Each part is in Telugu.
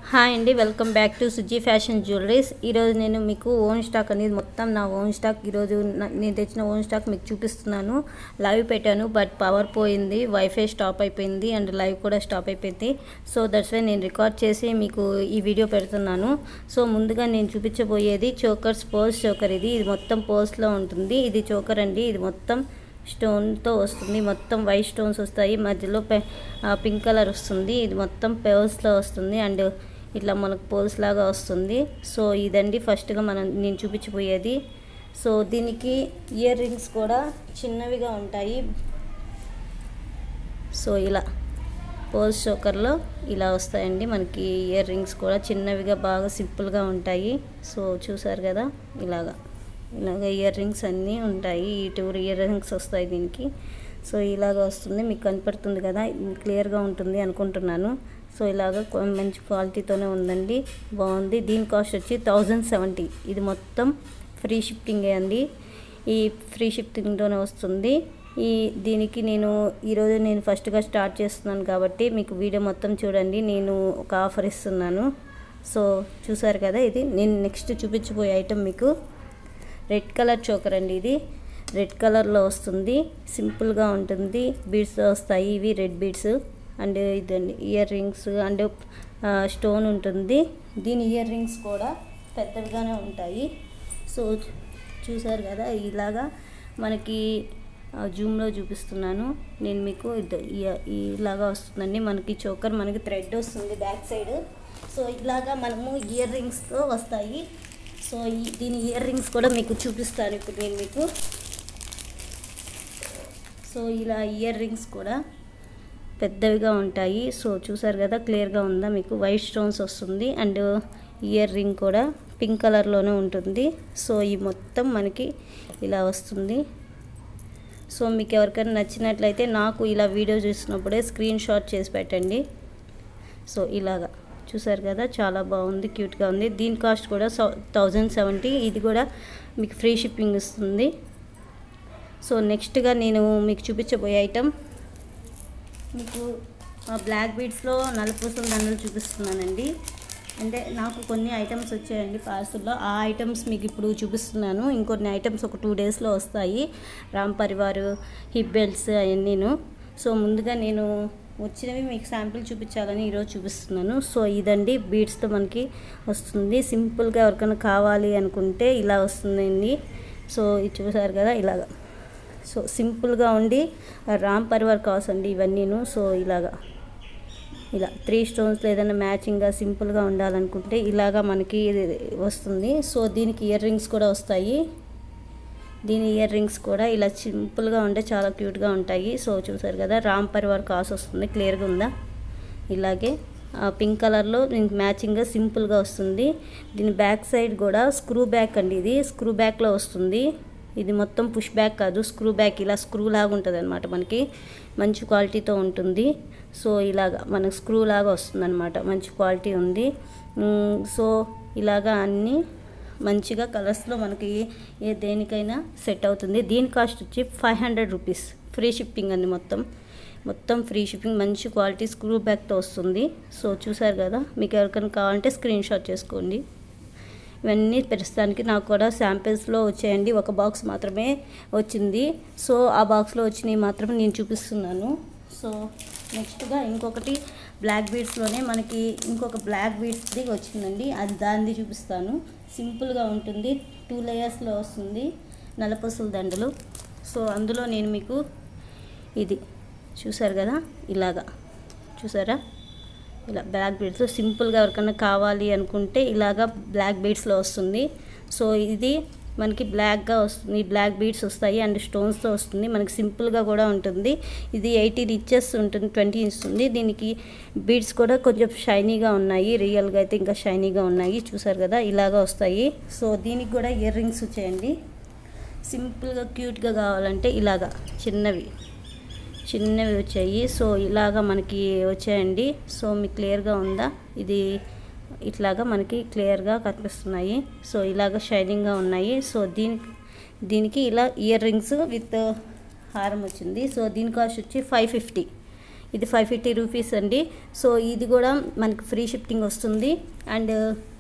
హాయ్ అండి welcome back to Suji fashion jewelleries ఈరోజు నేను మీకు ఓన్ స్టాక్ అనేది మొత్తం నా ఓన్ స్టాక్ ఈరోజు నా- నేను తెచ్చిన ఓన్ స్టాక్ మీకు చూపిస్తున్నాను లైవ్ పెట్టాను బట్ పవర్ పోయింది వైఫై స్టాప్ అయిపోయింది అండ్ లైవ్ కూడా స్టాప్ అయిపోయింది సో దట్స్ వై నేను రికార్డ్ చేసి మీకు ఈ వీడియో పెడుతున్నాను సో ముందుగా నేను చూపించబోయేది చోకర్స్ పోల్స్ చోకర్ ఇది ఇది మొత్తం పోల్స్లో ఉంటుంది ఇది చోకర్ అండి ఇది మొత్తం స్టోన్తో వస్తుంది మొత్తం వైట్ స్టోన్స్ వస్తాయి మధ్యలో పె ఆ, పింక్ కలర్ వస్తుంది ఇది మొత్తం పెర్ల్స్లో వస్తుంది అండ్ ఇట్లా మనకు పోల్స్ లాగా వస్తుంది సో ఇదండి ఫస్ట్గా మనం నేను చూపించబోయేది సో దీనికి ఇయర్ రింగ్స్ కూడా చిన్నవిగా ఉంటాయి సో ఇలా పోల్స్ చోకర్లో ఇలా వస్తాయండి మనకి ఇయర్ రింగ్స్ కూడా చిన్నవిగా బాగా సింపుల్గా ఉంటాయి సో చూసారు కదా ఇలాగా ఇలాగ ఇయర్ రింగ్స్ అన్నీ ఉంటాయి ఈ టూ ఇయర్ రింగ్స్ వస్తాయి దీనికి సో ఇలాగ వస్తుంది మీకు కనపడుతుంది కదా క్లియర్గా ఉంటుంది అనుకుంటున్నాను సో ఇలాగ కొ- మంచి క్వాలిటీతోనే ఉందండి బాగుంది దీని కాస్ట్ వచ్చి థౌజండ్ సెవెంటీ ఇది మొత్తం ఫ్రీ షిప్పింగే అండి ఈ ఫ్రీ షిప్పింగ్తోనే వస్తుంది ఈ దీనికి నేను ఈరోజు నేను ఫస్ట్గా స్టార్ట్ చేస్తున్నాను కాబట్టి మీకు వీడియో మొత్తం చూడండి నేను ఒక ఆఫర్ ఇస్తున్నాను సో చూసారు కదా ఇది నేను నెక్స్ట్ చూపించబోయే ఐటెం మీకు రెడ్ కలర్ చోకర్ అండి ఇది రెడ్ కలర్లో వస్తుంది సింపుల్గా ఉంటుంది బీడ్స్ వస్తాయి ఇవి రెడ్ బీడ్స్ అండ్ ఇదండి ఇయర్ రింగ్స్ అండ్ స్టోన్ ఉంటుంది దీని ఇయర్ రింగ్స్ కూడా పెద్దవిగానే ఉంటాయి సో చూసారు కదా ఇలాగా మనకి జూమ్లో చూపిస్తున్నాను నేను మీకు ఇద- ఇయ- ఇలాగా వస్తుందండి మనకి చోకర్ మనకి థ్రెడ్ వస్తుంది బ్యాక్ సైడ్ సో ఇలాగా మనము ఇయర్ రింగ్స్తో వస్తాయి సో ఈ దీని ఇయర్ రింగ్స్ కూడా మీకు చూపిస్తాను ఇప్పుడు నేను మీకు సో ఇలా ఇయర్ రింగ్స్ కూడా పెద్దవిగా ఉంటాయి సో చూసారు కదా క్లియర్గా ఉందా మీకు వైట్ స్టోన్స్ వస్తుంది అండ్ ఇయర్ రింగ్ కూడా పింక్ కలర్లోనే ఉంటుంది సో ఈ మొత్తం మనకి ఇలా వస్తుంది సో మీకు ఎవరికైనా నచ్చినట్లయితే నాకు ఇలా వీడియో చూసినప్పుడే స్క్రీన్ షాట్ చేసి పెట్టండి సో ఇలాగా చూసారు కదా చాలా బాగుంది క్యూట్గా ఉంది దీని కాస్ట్ కూడా థౌజండ్ సెవెంటీ ఇది కూడా మీకు ఫ్రీ షిప్పింగ్ ఇస్తుంది సో నెక్స్ట్గా నేను మీకు చూపించబోయే ఐటమ్ మీకు బ్లాక్ బీడ్స్లో నలుపూసల దండలు చూపిస్తున్నానండి అంటే నాకు కొన్ని ఐటమ్స్ వచ్చాయండి పార్సల్లో ఆ ఐటమ్స్ మీకు ఇప్పుడు చూపిస్తున్నాను ఇంకొన్ని ఐటమ్స్ ఒక టూ డేస్లో వస్తాయి రామ్ పరివార్ హిప్ బెల్ట్స్ అవన్నీను సో ముందుగా నేను వచ్చినవి మీకు శాంపిల్ చూపించాలని ఈరోజు చూపిస్తున్నాను సో ఇదండి బీడ్స్తో మనకి వస్తుంది సింపుల్గా ఎవరికైనా కావాలి అనుకుంటే ఇలా వస్తుందండి సో ఇది చూసారు కదా ఇలాగా సో సింపుల్గా ఉండి రామ్ పరివార్ కాస్ అండి ఇవన్నీను సో ఇలాగా ఇలా త్రీ స్టోన్స్ ఏదైనా మ్యాచింగ్గా సింపుల్గా ఉండాలనుకుంటే ఇలాగా మనకి ఇది వస్తుంది సో దీనికి ఇయర్ రింగ్స్ కూడా వస్తాయి దీని ఇయర్ రింగ్స్ కూడా ఇలా సింపుల్గా ఉంటే చాలా క్యూట్గా ఉంటాయి సో చూసారు కదా రామ్ పరివార్ కాస్ వస్తుంది క్లియర్గా ఉందా ఇలాగే ఆ పింక్ కలర్లో దీనికి మ్యాచింగ్గా సింపుల్గా వస్తుంది దీని బ్యాక్ సైడ్ కూడా స్క్రూ బ్యాక్ అండి ఇది స్క్రూ బ్యాక్లో వస్తుంది ఇది మొత్తం పుష్ బ్యాక్ కాదు స్క్రూ బ్యాక్ ఇలా స్క్రూ లాగా ఉంటుంది అనమాట మనకి మంచి క్వాలిటీతో ఉంటుంది సో ఇలాగా మనకు స్క్రూ లాగా వస్తుంది అనమాట మంచి క్వాలిటీ ఉంది మ్, సో ఇలాగా అన్నీ మంచిగా కలర్స్లో మనకి ఏ దేనికైనా సెట్ అవుతుంది దీని కాస్ట్ వచ్చి five hundred rupees free shipping అండి మొత్తం మొత్తం ఫ్రీ షిప్పింగ్ మంచి క్వాలిటీ స్క్రూ బ్యాక్తో వస్తుంది సో చూసారు కదా మీకు ఎవరికైనా కావాలంటే స్క్రీన్ షాట్ చేసుకోండి ఇవన్నీ ప్రస్తుతానికి నాకు కూడా శాంపిల్స్లో వచ్చాయండి ఒక బాక్స్ మాత్రమే వచ్చింది సో ఆ బాక్స్లో వచ్చినవి మాత్రమే నేను చూపిస్తున్నాను సో నెక్స్ట్గా ఇంకొకటి బ్లాక్ బీడ్స్లోనే మనకి ఇంకొక బ్లాక్ బీడ్స్ది వచ్చిందండి అది దానిది చూపిస్తాను సింపుల్గా ఉంటుంది టూ లేయర్స్లో వస్తుంది నలపసుల దండలు సో అందులో నేను మీకు ఇది చూసారు కదా ఇలాగా చూసారా ఇలా బ్లాక్ బీడ్స్ సింపుల్గా ఎవరికైనా కావాలి అనుకుంటే ఇలాగా బ్లాక్ బీడ్స్లో వస్తుంది సో ఇది మనకి బ్లాక్గా వస్తుంది బ్లాక్ బీడ్స్ వస్తాయి అండ్ స్టోన్స్తో వస్తుంది మనకి సింపుల్గా కూడా ఉంటుంది ఇది ఎయిటీ రిచెస్ ఉంటుంది ట్వంటీ ఇస్తుంది దీనికి బీడ్స్ కూడా కొంచెం షైనీగా ఉన్నాయి రియల్గా అయితే ఇంకా షైనీగా ఉన్నాయి చూసారు కదా ఇలాగా వస్తాయి సో దీనికి కూడా ఇయర్ రింగ్స్ వచ్చాయండి సింపుల్గా క్యూట్గా కావాలంటే ఇలాగా చిన్నవి చిన్నవి వచ్చాయి సో ఇలాగా మనకి వచ్చాయండి సో మీకు క్లియర్గా ఉందా ఇది ఇట్లాగా మనకి క్లియర్గా కనిపిస్తున్నాయి సో ఇలాగ షైనింగ్గా ఉన్నాయి సో దీనికి దీనికి ఇలా ఇయర్ రింగ్స్ విత్ హారం వచ్చింది సో దీని కాస్ట్ వచ్చి ఫైవ్ ఫిఫ్టీ ఇది ఫైవ్ ఫిఫ్టీ రూపీస్ అండి సో ఇది కూడా మనకి ఫ్రీ షిఫ్టింగ్ వస్తుంది అండ్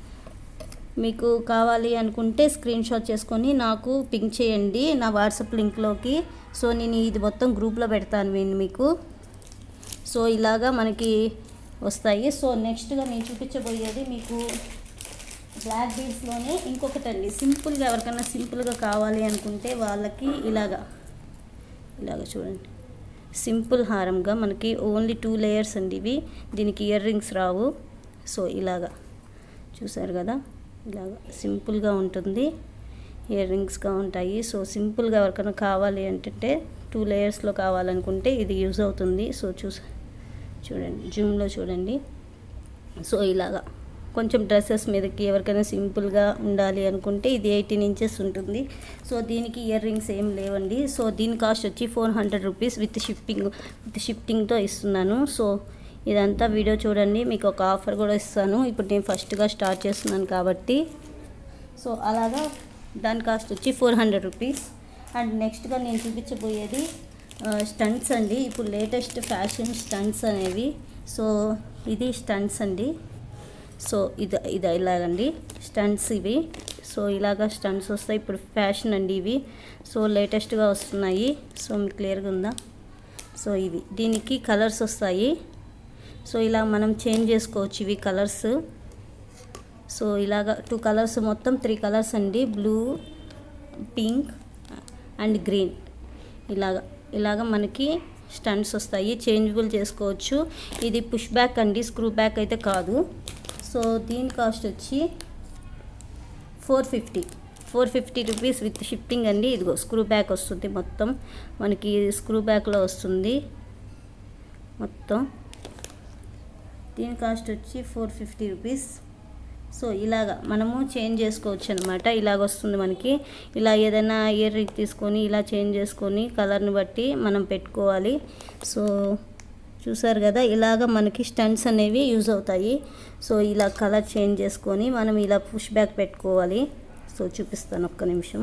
మీకు కావాలి అనుకుంటే స్క్రీన్ షాట్ చేసుకొని నాకు పింక్ చేయండి నా వాట్సాప్ లింక్లోకి సో నేను ఇది మొత్తం గ్రూప్లో పెడతాను నేను మీకు సో ఇలాగా మనకి వస్తాయి సో నెక్స్ట్గా నేను చూపించబోయేది మీకు బ్లాక్ బీడ్స్లోనే ఇంకొకటి అండి సింపుల్గా ఎవరికైనా సింపుల్గా కావాలి అనుకుంటే వాళ్ళకి ఇలాగా ఇలాగ చూడండి సింపుల్ హారంగా మనకి ఓన్లీ టూ లేయర్స్ అండి ఇవి దీనికి ఇయర్ రింగ్స్ రావు సో ఇలాగా చూసారు కదా ఇలాగ సింపుల్గా ఉంటుంది ఇయర్ రింగ్స్గా ఉంటాయి సో సింపుల్గా ఎవరికైనా కావాలి అంటే టూ లేయర్స్లో కావాలనుకుంటే ఇది యూజ్ అవుతుంది సో చూస చూడండి జూమ్లో చూడండి సో ఇలాగా కొంచెం డ్రెస్సెస్ మీదకి ఎవరికైనా సింపుల్గా ఉండాలి అనుకుంటే ఇది ఎయిటీన్ ఇంచెస్ ఉంటుంది సో దీనికి ఇయర్ రింగ్స్ ఏం లేవండి సో దీని కాస్ట్ వచ్చి four hundred rupees with shipping with షిఫ్టింగ్తో ఇస్తున్నాను సో ఇదంతా వీడియో చూడండి మీకు ఒక ఆఫర్ కూడా ఇస్తాను ఇప్పుడు నేను ఫస్ట్గా స్టార్ట్ చేస్తున్నాను కాబట్టి సో అలాగా దాని కాస్ట్ వచ్చి ఫోర్ హండ్రెడ్ రూపీస్ అండ్ నెక్స్ట్గా నేను చూపించబోయేది స్టంట్స్ అండి ఇప్పుడు లేటెస్ట్ ఫ్యాషన్ స్టంట్స్ అనేవి సో ఇది స్టంట్స్ అండి సో ఇది ఇది ఇలాగండి స్టంట్స్ ఇవి సో ఇలాగా స్టంట్స్ వస్తాయి ఇప్పుడు ఫ్యాషన్ అండి ఇవి సో లేటెస్ట్గా వస్తున్నాయి సో మీకు క్లియర్గా ఉందా సో ఇవి దీనికి కలర్స్ వస్తాయి సో ఇలా మనం చేంజ్ చేసుకోవచ్చు ఇవి కలర్స్ సో ఇలాగ టూ కలర్స్ మొత్తం త్రీ కలర్స్ అండి బ్లూ పింక్ అండ్ గ్రీన్ ఇలాగ ఇలాగ మనకి స్టంట్స్ వస్తాయి చేంజబుల్ చేసుకోవచ్చు ఇది పుష్ బ్యాక్ అండి స్క్రూ బ్యాక్ అయితే కాదు సో దీని కాస్ట్ వచ్చి four fifty four fifty rupees with shipping అండి ఇదిగో స్క్రూ బ్యాక్ వస్తుంది మొత్తం మనకి స్క్రూ బ్యాక్లో వస్తుంది మొత్తం దీని కాస్ట్ వచ్చి ఫోర్ ఫిఫ్టీ రూపీస్ సో ఇలాగా మనము చేంజ్ చేసుకోవచ్చు అనమాట ఇలాగ వస్తుంది మనకి ఇలా ఏదైనా ఇయర్ రింగ్ తీసుకొని ఇలా చేంజ్ చేసుకొని కలర్ని బట్టి మనం పెట్టుకోవాలి సో చూసారు కదా ఇలాగ మనకి స్టంట్స్ అనేవి యూజ్ అవుతాయి సో ఇలా కలర్ చేంజ్ చేసుకొని మనం ఇలా పుష్ బ్యాక్ పెట్టుకోవాలి సో చూపిస్తాను ఒక్క నిమిషం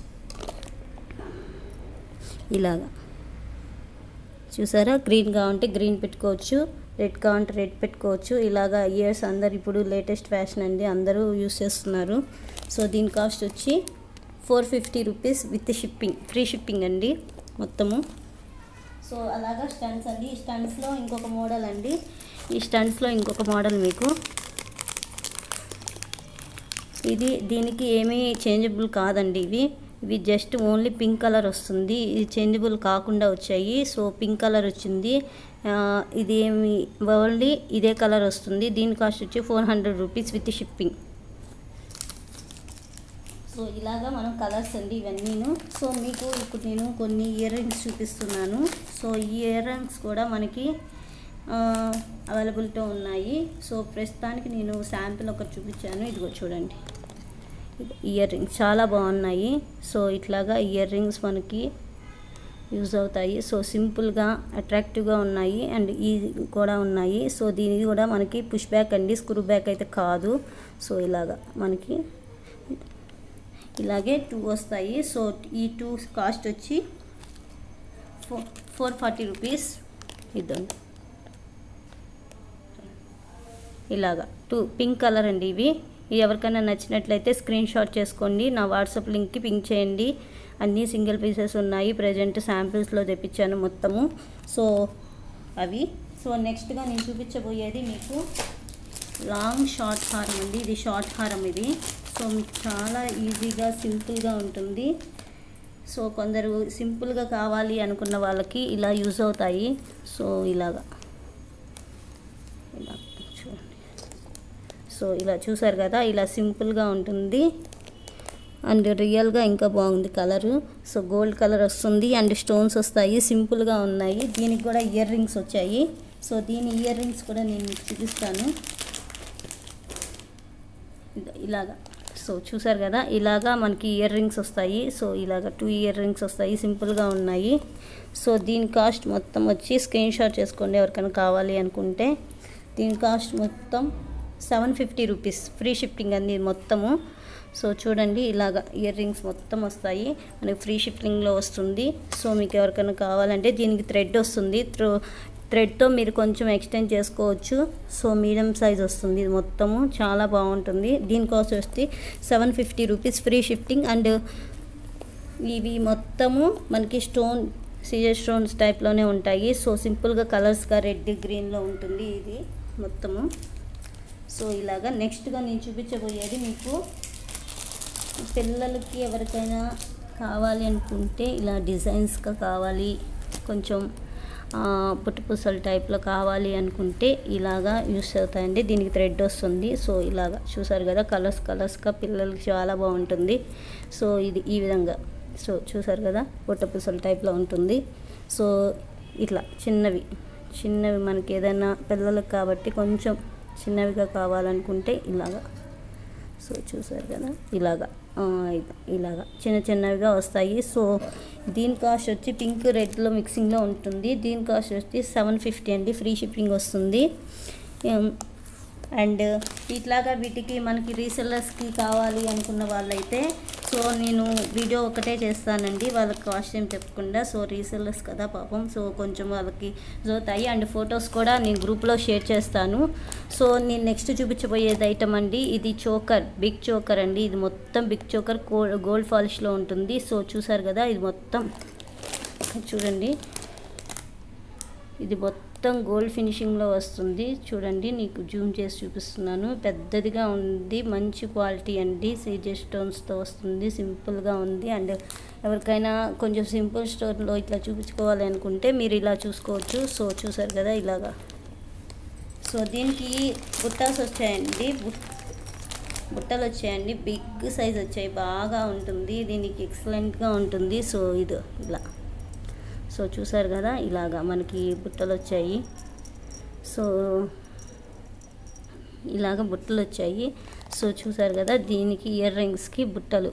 ఇలాగా చూసారా గ్రీన్ కావాలంటే గ్రీన్ పెట్టుకోవచ్చు రెడ్ కావాలంటే రెడ్ పెట్టుకోవచ్చు ఇలాగా ఇయర్స్ అందరు ఇప్పుడు లేటెస్ట్ ఫ్యాషన్ అండి అందరూ యూస్ చేస్తున్నారు సో దీని కాస్ట్ వచ్చి four fifty rupees with shipping free shipping అండి మొత్తము సో అలాగా స్టంట్స్ అండి ఈ స్టంట్స్లో ఇంకొక మోడల్ అండి ఈ స్టంట్స్లో ఇంకొక మోడల్ మీకు ఇది దీనికి ఏమీ చేంజబుల్ కాదండి ఇవి ఇవి జస్ట్ ఓన్లీ పింక్ కలర్ వస్తుంది ఇది చేంజబుల్ కాకుండా వచ్చాయి సో పింక్ కలర్ వచ్చింది ఆ, ఇది ఏమి ఓన్లీ ఇదే కలర్ వస్తుంది దీని కాస్ట్ వచ్చి four hundred rupees with shipping so ఇలాగా మనం కలర్స్ అండి ఇవన్నీను సో మీకు ఇప్పుడు నేను కొన్ని ఇయర్ రింగ్స్ చూపిస్తున్నాను సో ఈ ఇయర్ రింగ్స్ కూడా మనకి అవైలబిలిటీ ఉన్నాయి సో ప్రస్తుతానికి నేను శాంపిల్ ఒకటి చూపించాను ఇదిగో చూడండి ఇయర్ రింగ్స్ చాలా బాగున్నాయి సో ఇట్లాగా ఇయర్ రింగ్స్ మనకి యూజ్ అవుతాయి సో సింపుల్గా అట్రాక్టివ్గా ఉన్నాయి అండ్ ఈజీ కూడా ఉన్నాయి సో దీని కూడా మనకి పుష్ బ్యాక్ అండి స్క్రూ బ్యాక్ అయితే కాదు సో ఇలాగా మనకి ఇలాగే టూ వస్తాయి సో ఈ టూ కాస్ట్ వచ్చి ఫోర్ ఫోర్ ఫార్టీ రూపీస్ ఇద్దండి ఇలాగా టూ పింక్ కలర్ అండి ఇవి ఇవి ఎవరికైనా నచ్చినట్లయితే స్క్రీన్ షాట్ చేసుకోండి నా వాట్సాప్ లింక్కి పింక్ చేయండి అన్నీ సింగిల్ పీసెస్ ఉన్నాయి ప్రజెంట్ శాంపిల్స్లో తెప్పించాను మొత్తము సో అవి సో నెక్స్ట్గా నేను చూపించబోయేది మీకు లాంగ్ షార్ట్ హారం అండి ఇది షార్ట్ హారం ఇది సో మీకు చాలా ఈజీగా సింపుల్గా ఉంటుంది సో కొందరు సింపుల్గా కావాలి అనుకున్న వాళ్ళకి ఇలా యూజ్ అవుతాయి సో ఇలాగా ఇలా చూడండి సో ఇలా చూసారు కదా ఇలా సింపుల్గా ఉంటుంది అండ్ రియల్గా ఇంకా బాగుంది కలరు సో గోల్డ్ కలర్ వస్తుంది అండ్ స్టోన్స్ వస్తాయి సింపుల్గా ఉన్నాయి దీనికి కూడా ఇయర్ రింగ్స్ వచ్చాయి సో దీని ఇయర్ రింగ్స్ కూడా నేను మీకు చూపిస్తాను ఇద- ఇలాగా సో చూసారు కదా ఇలాగా మనకి ఇయర్ రింగ్స్ వస్తాయి సో ఇలాగా టూ ఇయర్ రింగ్స్ వస్తాయి సింపుల్గా ఉన్నాయి సో దీని కాస్ట్ మొత్తం వచ్చి స్క్రీన్ షాట్ చేసుకోండి ఎవరికైనా కావాలి అనుకుంటే దీని కాస్ట్ మొత్తం seven fifty rupees free shipping అండి ఇది మొత్తము సో చూడండి ఇలాగ ఇయర్ రింగ్స్ మొత్తం వస్తాయి మనకి ఫ్రీ షిప్పింగ్లో వస్తుంది సో మీకు ఎవరికైనా కావాలంటే దీనికి థ్రెడ్ వస్తుంది త్రో థ్రెడ్తో మీరు కొంచెం ఎక్స్టెండ్ చేసుకోవచ్చు సో మీడియం సైజ్ వస్తుంది ఇది మొత్తము చాలా బాగుంటుంది దీని కాస్ట్ వచ్చి seven fifty rupees free shipping and ఇవి మొత్తము మనకి స్టోన్ సీజర్ స్టోన్స్ టైప్లోనే ఉంటాయి సో సింపుల్గా కలర్స్గా రెడ్ గ్రీన్లో ఉంటుంది ఇది మొత్తము సో ఇలాగా నెక్స్ట్గా నేను చూపించబోయేది మీకు పిల్లలకి ఎవరికైనా కావాలి అనుకుంటే ఇలా డిజైన్స్గా కావాలి కొంచెం పుట్టుపూసల టైప్లో కావాలి అనుకుంటే ఇలాగా యూస్ అవుతాయండి దీనికి థ్రెడ్ వస్తుంది సో ఇలాగా చూసారు కదా కలర్స్ కలర్స్గా పిల్లలకి చాలా బాగుంటుంది సో ఇది ఈ విధంగా సో చూసారు కదా పుట్టపూసల టైప్లో ఉంటుంది సో ఇట్లా చిన్నవి చిన్నవి మనకి ఏదైనా పిల్లలకు కాబట్టి కొంచెం చిన్నవిగా కావాలనుకుంటే ఇలాగా సో చూసారు కదా ఇలాగా ఇలాగా చిన్న చిన్నవిగా వస్తాయి సో దీని కాస్ట్ వచ్చి పింక్ రెడ్లో మిక్సింగ్లో ఉంటుంది దీని కాస్ట్ వచ్చి సెవెన్ ఫిఫ్టీ అండి ఫ్రీ షిప్పింగ్ వస్తుంది అండ్ ఇట్లాగా వీటికి మనకి రీసెల్లర్స్కి కావాలి అనుకున్న వాళ్ళైతే సో నేను వీడియో ఒకటే చేస్తానండి వాళ్ళకి కాస్ట్ ఏం చెప్పకుండా సో రీసెల్లర్స్ కదా పాపం సో కొంచెం వాళ్ళకి జోతాయి అండ్ ఫొటోస్ కూడా నేను గ్రూప్లో షేర్ చేస్తాను సో నేను నెక్స్ట్ చూపించబోయేది ఐటమ్ అండి ఇది చోకర్ బిగ్ చోకర్ అండి ఇది మొత్తం బిగ్ చోకర్ గోల్డ్ పాలిష్లో ఉంటుంది సో చూసారు కదా ఇది మొత్తం చూడండి ఇది మొత్తం గోల్డ్ ఫినిషింగ్లో వస్తుంది చూడండి నీకు జూమ్ చేసి చూపిస్తున్నాను పెద్దదిగా ఉంది మంచి క్వాలిటీ అండి సీజే స్టోన్స్తో వస్తుంది సింపుల్గా ఉంది అండ్ ఎవరికైనా కొంచెం సింపుల్ స్టోన్లో ఇట్లా చూపించుకోవాలి అనుకుంటే మీరు ఇలా చూసుకోవచ్చు సో చూసారు కదా ఇలాగా సో దీనికి బుట్టాస్ వచ్చాయండి బుట్టలు వచ్చాయండి బిగ్ సైజ్ వచ్చాయి బాగా ఉంటుంది దీనికి ఎక్సలెంట్గా ఉంటుంది సో ఇది ఇలా సో చూసారు కదా ఇలాగా మనకి బుట్టలు వచ్చాయి సో ఇలాగ బుట్టలు వచ్చాయి సో చూసారు కదా దీనికి ఇయర్ రింగ్స్కి బుట్టలు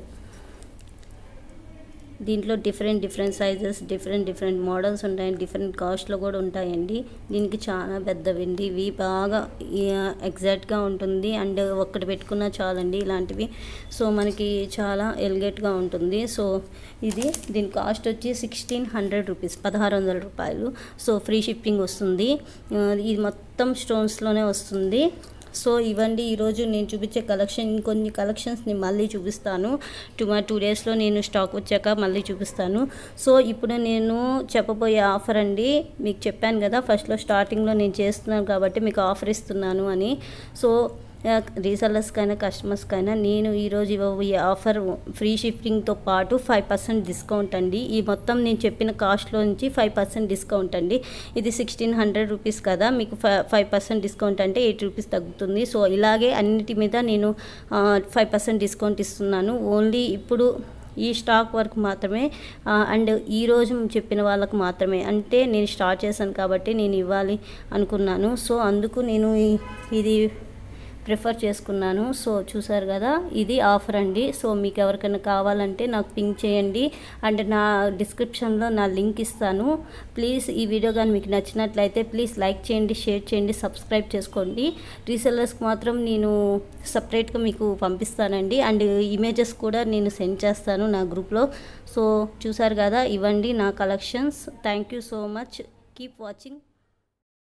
దీంట్లో different different sizes different different models ఉంటాయి డిఫరెంట్ కాస్ట్లో కూడా ఉంటాయండి దీనికి చాలా పెద్దవండి ఇవి బాగా ఎగ్జాక్ట్గా ఉంటుంది అండ్ ఒక్కటి పెట్టుకున్నా చాలండి ఇలాంటివి సో మనకి చాలా ఎలిగేట్గా ఉంటుంది సో ఇది దీని కాస్ట్ వచ్చి సిక్స్టీన్ హండ్రెడ్ రూపీస్ పదహారు వందల రూపాయలు సో ఫ్రీ షిప్పింగ్ వస్తుంది ఇది మొత్తం స్టోన్స్లోనే వస్తుంది సో ఇవ్వండి ఈరోజు నేను చూపించే కలెక్షన్ కొన్ని కలెక్షన్స్ని మళ్ళీ చూపిస్తాను టూ మా టూ డేస్లో నేను స్టాక్ వచ్చాక మళ్ళీ చూపిస్తాను సో ఇప్పుడు నేను చెప్పబోయే ఆఫర్ అండి మీకు చెప్పాను కదా ఫస్ట్లో స్టార్టింగ్లో నేను చేస్తున్నాను కాబట్టి మీకు ఆఫర్ ఇస్తున్నాను అని సో రీసెల్లర్స్కైనా కస్టమర్స్కైనా నేను ఈరోజు ఇవ్వబోయే ఆఫర్ ఫ్రీ షిఫ్టింగ్తో పాటు ఫైవ్ పర్సెంట్ డిస్కౌంట్ అండి ఈ మొత్తం నేను చెప్పిన కాస్ట్లో నుంచి ఫైవ్ పర్సెంట్ డిస్కౌంట్ అండి ఇది సిక్స్టీన్ హండ్రెడ్ రూపీస్ కదా మీకు ఫైవ్ పర్సెంట్ డిస్కౌంట్ అంటే ఎయిట్ రూపీస్ తగ్గుతుంది సో ఇలాగే అన్నిటి మీద నేను ఫైవ్ పర్సెంట్ డిస్కౌంట్ ఇస్తున్నాను ఓన్లీ ఇప్పుడు ఈ స్టాక్ వరకు మాత్రమే అండ్ ఈరోజు చెప్పిన వాళ్ళకు మాత్రమే అంటే నేను స్టార్ట్ చేశాను కాబట్టి నేను ఇవ్వాలి అనుకున్నాను సో అందుకు నేను ఇది ప్రిఫర్ చేసుకున్నాను సో చూసారు కదా ఇది ఆఫర్ అండి సో మీకు ఎవరికైనా కావాలంటే నాకు పింక్ చేయండి అండ్ నా డిస్క్రిప్షన్లో నా లింక్ ఇస్తాను ప్లీజ్ ఈ వీడియో కానీ మీకు నచ్చినట్లయితే ప్లీజ్ లైక్ చేయండి షేర్ చేయండి సబ్స్క్రైబ్ చేసుకోండి రీసెల్లర్స్కి మాత్రం నేను సపరేట్గా మీకు పంపిస్తానండి అండ్ ఇమేజెస్ కూడా నేను సెండ్ చేస్తాను నా గ్రూప్లో సో చూసారు కదా ఇవ్వండి నా collections thank you so much keep watching